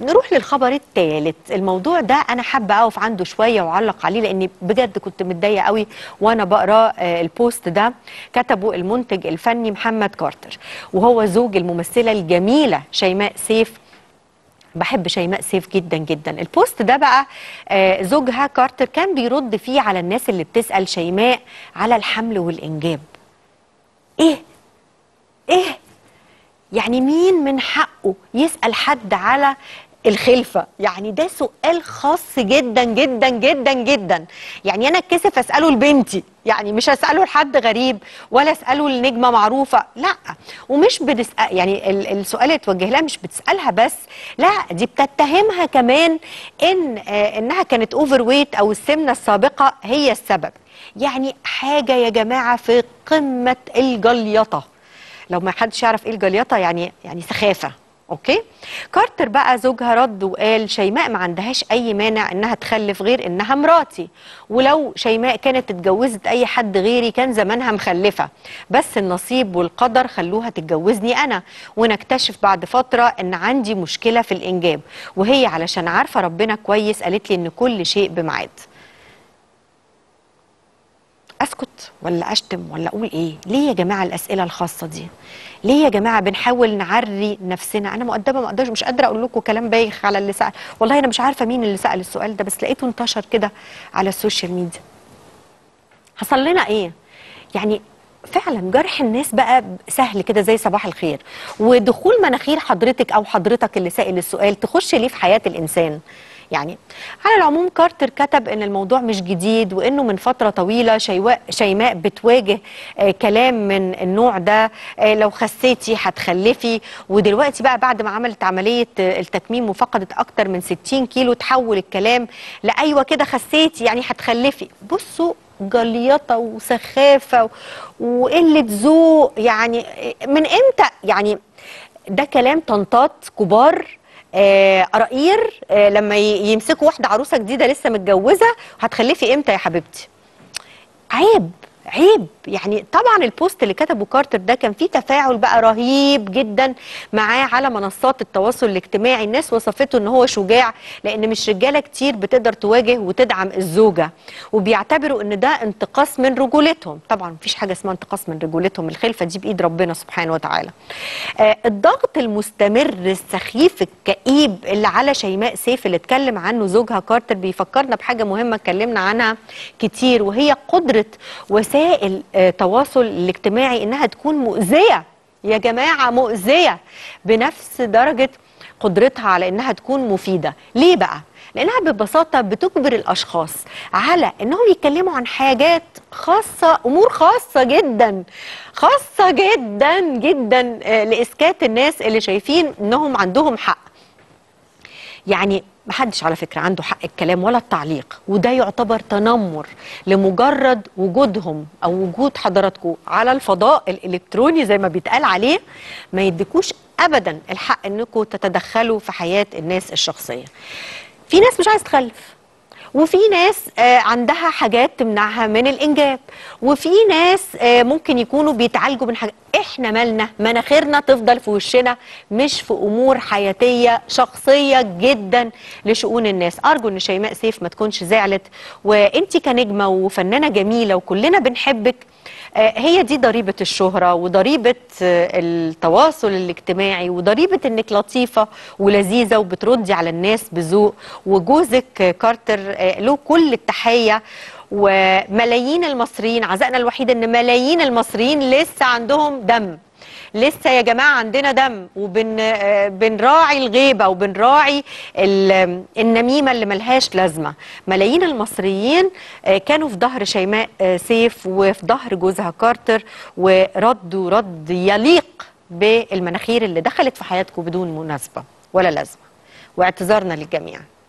نروح للخبر الثالث الموضوع ده انا حابه اقف عنده شويه واعلق عليه لاني بجد كنت متضايقه قوي وانا بقرا آه، البوست ده كتبه المنتج الفني محمد كارتر وهو زوج الممثله الجميله شيماء سيف بحب شيماء سيف جدا جدا البوست ده بقى آه، زوجها كارتر كان بيرد فيه على الناس اللي بتسأل شيماء على الحمل والإنجاب ايه ايه يعني مين من حقه يسأل حد على الخلفة يعني ده سؤال خاص جدا جدا جدا جدا يعني انا اتكسف اساله لبنتي يعني مش اساله لحد غريب ولا اساله لنجمه معروفه لا ومش بنسال يعني ال- السؤال اللي اتوجه لها مش بتسالها بس لا دي بتتهمها كمان ان آه انها كانت اوفر ويت او السمنه السابقه هي السبب يعني حاجه يا جماعه في قمه الجليطه لو ما حدش يعرف ايه الجليطه يعني يعني سخافه اوكي كارتر بقى زوجها رد وقال شيماء ما عندهاش اي مانع انها تخلف غير انها مراتي ولو شيماء كانت اتجوزت اي حد غيري كان زمانها مخلفه بس النصيب والقدر خلوها تتجوزني انا ونكتشف بعد فتره ان عندي مشكله في الانجاب وهي علشان عارفه ربنا كويس قالت لي ان كل شيء بميعاد اسكت ولا اشتم ولا اقول ايه ليه يا جماعه الاسئله الخاصه دي ليه يا جماعه بنحاول نعري نفسنا انا مؤدبه ما اقدرش مش قادره اقول لكم كلام بايخ على اللي سال والله انا مش عارفه مين اللي سال السؤال ده بس لقيته انتشر كده على السوشيال ميديا حصل لنا ايه يعني فعلا جرح الناس بقى سهل كده زي صباح الخير ودخول مناخير حضرتك او حضرتك اللي سائل السؤال تخش ليه في حياه الانسان يعني على العموم كارتر كتب ان الموضوع مش جديد وانه من فتره طويله شيواء شيماء بتواجه آه كلام من النوع ده آه لو خسيتي هتخلفي ودلوقتي بقى بعد ما عملت عمليه آه التكميم وفقدت اكتر من 60 كيلو تحول الكلام لايوه كده خسيتي يعني هتخلفي بصوا جليطه وسخافه و- وقله ذوق يعني من امتى يعني ده كلام طنطات كبار آه، قراقير آه، لما ي- يمسكوا واحده عروسه جديده لسه متجوزه هتخلفي امتى يا حبيبتي عيب عيب يعني طبعا البوست اللي كتبه كارتر ده كان فيه تفاعل بقى رهيب جدا معاه على منصات التواصل الاجتماعي الناس وصفته ان هو شجاع لان مش رجاله كتير بتقدر تواجه وتدعم الزوجه وبيعتبروا ان ده انتقاص من رجولتهم طبعا مفيش حاجه اسمها انتقاص من رجولتهم الخلفه دي بايد ربنا سبحانه وتعالى آه الضغط المستمر السخيف الكئيب اللي على شيماء سيف اللي اتكلم عنه زوجها كارتر بيفكرنا بحاجه مهمه اتكلمنا عنها كتير وهي قدره وسائل آه تواصل الاجتماعي انها تكون مؤذيه يا جماعه مؤذيه بنفس درجه قدرتها على انها تكون مفيده ليه بقى لانها ببساطه بتجبر الاشخاص على انهم يتكلموا عن حاجات خاصه امور خاصه جدا خاصه جدا جدا آه، لاسكات الناس اللي شايفين انهم عندهم حق يعني محدش على فكرة عنده حق الكلام ولا التعليق وده يعتبر تنمر لمجرد وجودهم أو وجود حضراتكم على الفضاء الإلكتروني زي ما بيتقال عليه ما يديكوش أبدا الحق أنكم تتدخلوا في حياة الناس الشخصية في ناس مش عايز تخلف وفي ناس آه، عندها حاجات تمنعها من الانجاب وفي ناس آه، ممكن يكونوا بيتعالجوا من حاجات احنا مالنا مناخيرنا تفضل في وشنا مش في امور حياتيه شخصيه جدا لشؤون الناس ارجو ان شيماء سيف ما تكونش زعلت وانت كنجمه وفنانه جميله وكلنا بنحبك آه، هي دي ضريبة الشهرة وضريبة آه، التواصل الاجتماعي وضريبة انك لطيفة ولذيذة وبتردي على الناس بذوق وجوزك آه، كارتر آه، له كل التحية وملايين المصريين عزائنا الوحيد ان ملايين المصريين لسه عندهم دم لسه يا جماعه عندنا دم وبن آه، بنراعي الغيبه وبنراعي ال- النميمه اللي ملهاش لازمه ملايين المصريين آه، كانوا في ظهر شيماء آه، سيف وفي ظهر جوزها كارتر وردوا رد يليق بالمناخير اللي دخلت في حياتكم بدون مناسبه ولا لازمه واعتذارنا للجميع